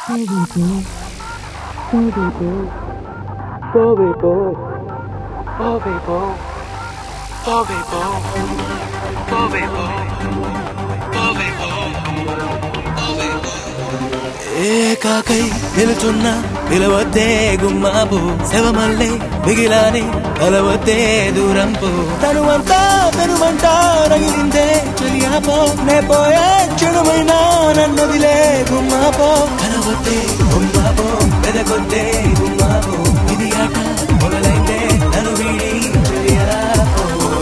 ఏకాకై నిలుచున్న నిలవద్దే గుమ్మాపు శవమల్లే మిగిలాని కలవద్దే దూరంపు తనువంతా పెనుమంట రగిలిందే చెలియాపో నే పోయే చెడుమైనా నన్నదిలే గుమ్మాపో కలవద్దే గుమ్మాపో పెదగొద్దే గుమ్మాపో ఇది ఆట మొదలైందే నన్ను వీడి చెలియాపో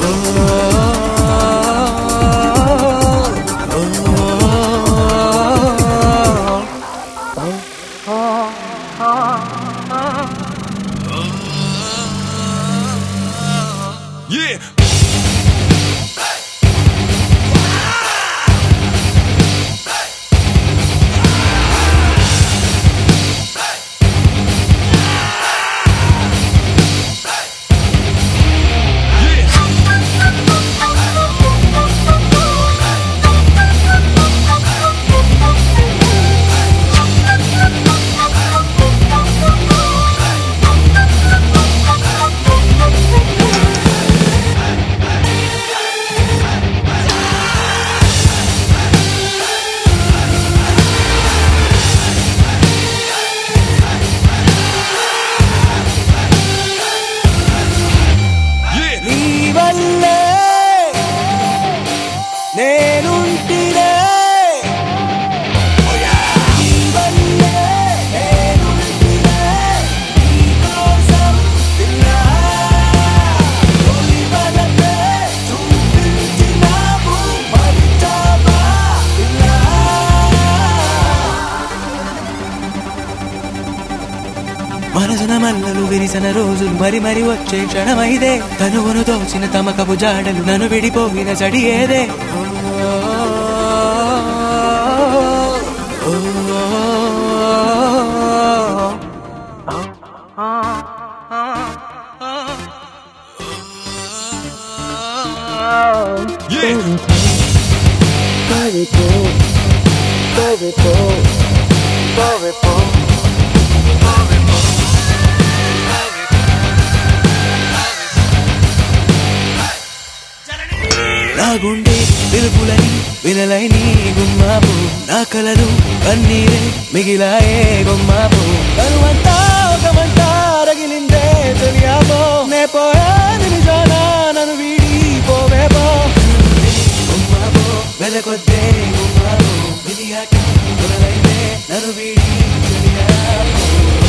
Yeah. Yeah. నీ వల్లే నేనుంటినే నీ వల్లే నేనుంటినే నీకోసం పిల్లా తొలి వలపే చూపించినావు మరిచావా పిల్లా మనసున మల్లలు విరిసిన రోజులు మరి మరి వచ్చే క్షణమైదే తనువును దోచిన తమకపు జాడలు నన్ను విడిపోయిన చడి ఏదే Yeah. నా గుండె పిలుపులని వినలై నీ గుమ్మాపు నా కలలు కన్నీరే మిగిలాయే గుమ్మాపు కనువంతా ఒక మంట రగిలిందే తెలియాపో నే పోయా నిజాన నన్ను వీడి పోవేపో గుమ్మాపో వెలకొద్దే గుమ్మాపు విధియాట మొదలైతే నన్ను వీడి తెలియాపో